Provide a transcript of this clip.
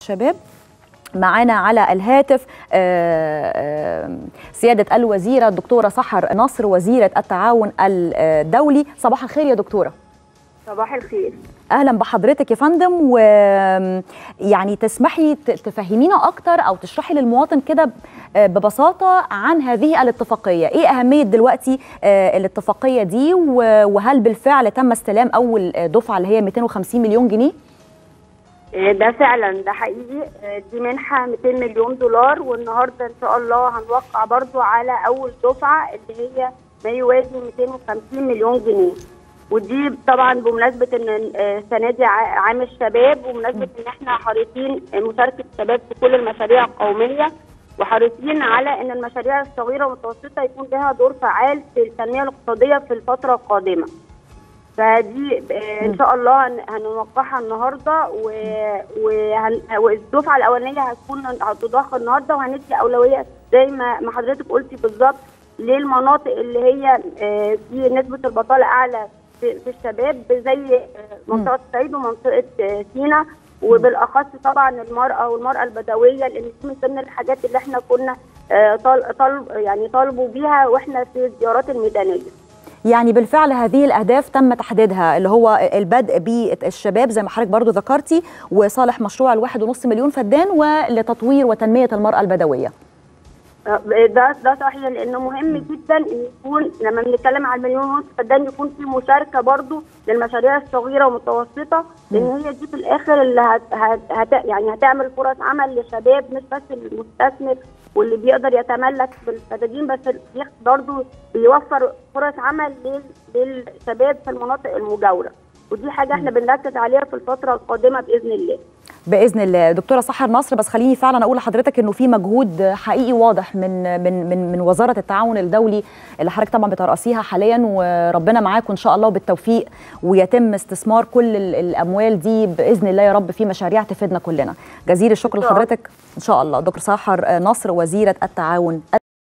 شباب معانا على الهاتف سيادة الوزيرة الدكتورة سحر نصر وزيرة التعاون الدولي صباح الخير يا دكتورة صباح الخير اهلا بحضرتك يا فندم ويعني تسمحي تفهمينا اكتر او تشرحي للمواطن كده ببساطه عن هذه الاتفاقيه ايه اهميه دلوقتي الاتفاقيه دي وهل بالفعل تم استلام اول دفعه اللي هي 250 مليون جنيه ده فعلا ده حقيقي دي منحه 200 مليون دولار والنهارده ان شاء الله هنوقع برضو على اول دفعه اللي هي ما يوازي 250 مليون جنيه ودي طبعا بمناسبه ان السنه دي عام الشباب وبمناسبه ان احنا حريصين مشاركه الشباب في كل المشاريع القوميه وحريصين على ان المشاريع الصغيره والمتوسطه يكون لها دور فعال في التنميه الاقتصاديه في الفتره القادمه. فدي ان شاء الله هنوقعها النهارده والدفعه الاولانيه هتكون هتضخ النهارده وهندي اولويه زي ما ما حضرتك قلتي بالظبط للمناطق اللي هي في نسبه البطاله اعلى في الشباب زي منطقه الصعيد ومنطقه سينا وبالاخص طبعا المراه والمراه البدويه لان دي من ضمن الحاجات اللي احنا كنا طالب يعني طالبوا بيها واحنا في الزيارات الميدانيه. يعني بالفعل هذه الاهداف تم تحديدها اللي هو البدء بالشباب زي ما حضرتك برضو ذكرتي وصالح مشروع الواحد ونص مليون فدان ولتطوير وتنميه المراه البدويه. ده ده صحيح لانه مهم جدا ان يكون لما بنتكلم عن المليون ونص فدان يكون في مشاركه برضو للمشاريع الصغيره والمتوسطه لان هي دي في الاخر اللي هت هت هت يعني هتعمل فرص عمل لشباب مش بس المستثمر واللي بيقدر يتملك بالفدادين بس برضو بيوفر فرص عمل للشباب في المناطق المجاوره ودي حاجه احنا بنركز عليها في الفتره القادمه باذن الله. باذن الله دكتوره سحر نصر بس خليني فعلا اقول لحضرتك انه في مجهود حقيقي واضح من من من من وزاره التعاون الدولي اللي حضرتك طبعا بترأسيها حاليا وربنا معاكم ان شاء الله وبالتوفيق ويتم استثمار كل الاموال دي باذن الله يا رب في مشاريع تفيدنا كلنا جزيل الشكر لحضرتك ان شاء الله دكتور سحر نصر وزيره التعاون